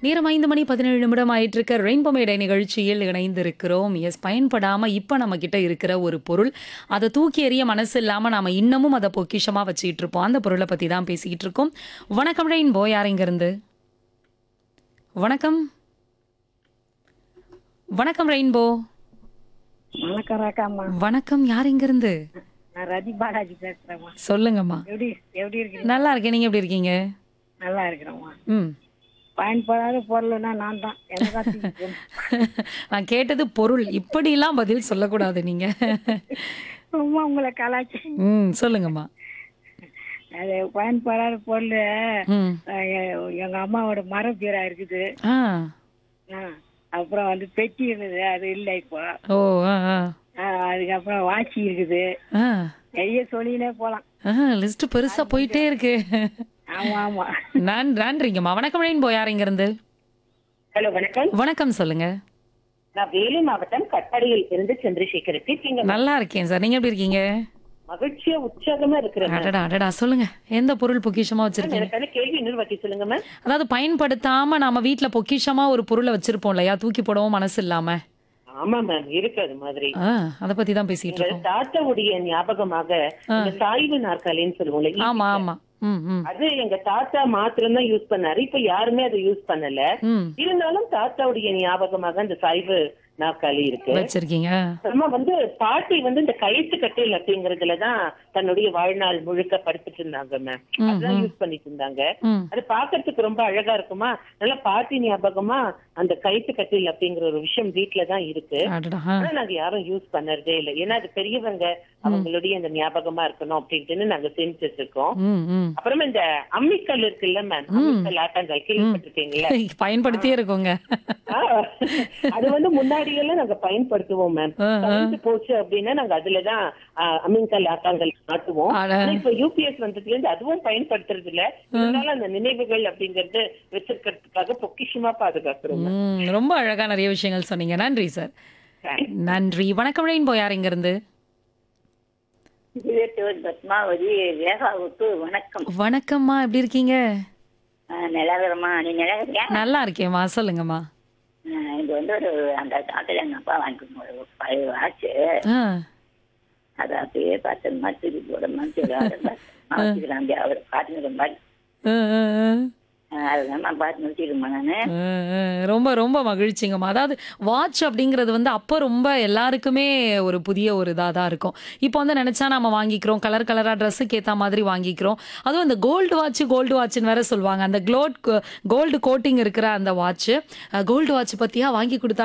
நேரம் ஐந்து மணி பதினேழு நிமிடம் ஆயிட்டு இருக்க ரெயின்போ மேடை நிகழ்ச்சியில் இணைந்திருக்கிறோம் எஸ் பயன்படாம இப்ப நம்ம கிட்ட இருக்கிற ஒரு பொருள் அதை தூக்கி எறிய மனசு இல்லாம நாம இன்னமும் அதை பொக்கிஷமா வச்சுக்கிட்டு இருப்போம் அந்த பொருளை பத்தி தான் பேசிக்கிட்டு இருக்கோம் வணக்கம் ரெயின்போ யார் இங்க இருந்து வணக்கம் வணக்கம் ரெயின்போ வணக்கம் ராக்காம்மா வணக்கம் யார் இங்க இருந்து நான் ரதி பாலாஜி பேசுறேம்மா சொல்லுங்கம்மா எப்படி எப்படி இருக்கீங்க நல்லா இருக்கேன் நீங்க எப்படி இருக்கீங்க நல்லா இருக்கிறேம்மா ம் பயன்படாத பொருள்னா நான் தான் எனக்கு தான் தூக்கி போடணும். நான் கேட்டது பொருள் இப்படிலாம் பதில் சொல்லக்கூடாது நீங்க சும்மா உங்களை கலாச்சி ம் சொல்லுங்கம்மா அது பயன்படாத பொருள் ம் அஹ், எ- எங்க அம்மாவோட மரப்பீரா இருக்குது ஆ ஆ, அப்புறம் வந்து பெட்டி இருந்தது அது இல்லை இப்போ ஓ ஆ ஆ ஆ, அதுக்கப்புறம் வாட்சி இருக்குது ஆ நிறைய சொல்லினே போலாம் ஆ லிஸ்ட் பெருசா போயிட்டே இருக்கு ஆமா ஆமா நான் நன்றிங்கம்மா வணக்கம் ரெயின்போ யார் இங்க இருந்து ஹலோ வணக்கம் வணக்கம் சொல்லுங்க நான் வேலூர் மாவட்டம் கட்டாடியில் இருந்து சந்திரசேகர் இருக்கீங்க நல்லா இருக்கேன் சார் நீங்க எப்படி இருக்கீங்க மகிழ்ச்சியா உற்சாகமா இருக்கிறேன் அடடா அடடா சொல்லுங்க எந்த பொருள் பொக்கிஷமா வச்சிருக்கீங்க எனக்கான கேள்வி இன்னொரு வாட்டி சொல்லுங்க மேம் அதாவது பயன்படுத்தாம நாம வீட்ல பொக்கிஷமா ஒரு பொருளை வச்சிருப்போம் இல்லையா தூக்கி போடவும் மனசு இல்லாம ஆமா மேம் இருக்கு அது மாதிரி ஆ அத பத்தி தான் பேசிட்டு எங்க இருக்கோம் தாத்தாவுடைய ஞாபகமாக இந்த சாய்வு நாற்காலின்னு சொல்லுவோம்ல ஆமா ஆமா ம் ம் அது எங்க தாத்தா மாத்திரம் தான் யூஸ் பண்ணாரு இப்ப யாருமே அதை யூஸ் பண்ணல ம் இருந்தாலும் தாத்தாவுடைய ஞாபகமாக அந்த சாய்வு நாற்காலி இருக்கு வச்சிருக்கீங்க அப்புறமா வந்து பாட்டி வந்து இந்த கயிற்று கட்டில் அப்படிங்கறதுலதான் தன்னுடைய வாழ்நாள் முழுக்க படுத்துட்டு இருந்தாங்க மேம் அதான் யூஸ் பண்ணிட்டு இருந்தாங்க ம் அது பாக்குறதுக்கு ரொம்ப அழகா இருக்குமா நல்ல பாட்டி ஞாபகமா அந்த கயிற்று கட்டில் அப்படிங்கிற ஒரு விஷயம் வீட்டுல தான் இருக்கு அடடா ஆ. ஆனா நாங்க யாரும் யூஸ் பண்ணறதே இல்லை ஏன்னா அது பெரியவங்க அவங்களுடைய அந்த ஞாபகமா இருக்கணும் அப்படின்ட்டு நாங்க செஞ்சு வச்சிருக்கோம் ம் ம் அப்புறமா இந்த அம்மிக்கல் இருக்குல்ல மேம் அம்மிக்கல் ஆட்டாங்கல் கேள்விப்பட்டிருக்கீங்களா பயன்படுத்தியே இருக்கோங்க ஆ, அது வந்து முன்னாடி எல்லாம் நாங்க பயன்படுத்துவோம் மேம் ஆ, ஆ. கரண்ட் போச்சு அப்படின்னா நாங்க அதுலதான் ஆ, அம்மிக்கல் ஆட்டாங்கல் மாட்டுவோம் அட. ஆனா இப்ப யூபிஎஸ் வந்ததுல இருந்து அதுவும் பயன்படுத்துறது இல்ல இருந்தாலும் அந்த நினைவுகள் அப்படிங்கறது வச்சிருக்கிறதுக்காக பொக்கிஷமா பாதுகாக்கிறோம் ம் ரொம்ப அழகா நிறைய விஷயங்கள் சொன்னீங்க நன்றி சார் நன்றி வணக்கம் ரெயின்போ யார் இங்க இருந்து இருபத்தோரு பத்மாவதி ரேகாவுக்கு வணக்கம் வணக்கம்மா எப்படி இருக்கீங்க நிலவரமா நீ நிலவரியா நல்லா இருக்கேம்மா சொல்லுங்கம்மா இது வந்து ஒரு அந்த காலத்துல எங்க அப்பா வாங்கிக்கணும் ஒரு பழைய வாட்ச் ஆ அதை அப்படியே பார்த்து மாதிரி போட மாதிரி வச்சுக்கிறாங்க அவர் பார்த்துக்கிற மாதிரி ஆ, ஆ, ஆ. அஹ் அதுதான் நான் பார்த்து நிறுத்திடுமா நானு ஆ, ஆ. ரொம்ப ரொம்ப மகிழ்ச்சிங்கம்மா அதாவது வாட்ச் அப்படிங்கிறது வந்து அப்போ ரொம்ப எல்லாருக்குமே ஒரு புதிய ஒரு இதாக தான் இருக்கும் இப்போ வந்து நினைச்சா நம்ம வாங்கிக்கிறோம் கலர் கலராக ட்ரெஸ்ஸுக்கு ஏற்ற மாதிரி வாங்கிக்கிறோம் அதுவும் இந்த கோல்டு வாட்ச் கோல்டு வாட்ச்னு வேற சொல்லுவாங்க அந்த க்ளோட் கோல்டு கோட்டிங் இருக்கிற அந்த வாட்ச் கோல்டு வாட்ச் பத்தியா வாங்கி கொடுத்தா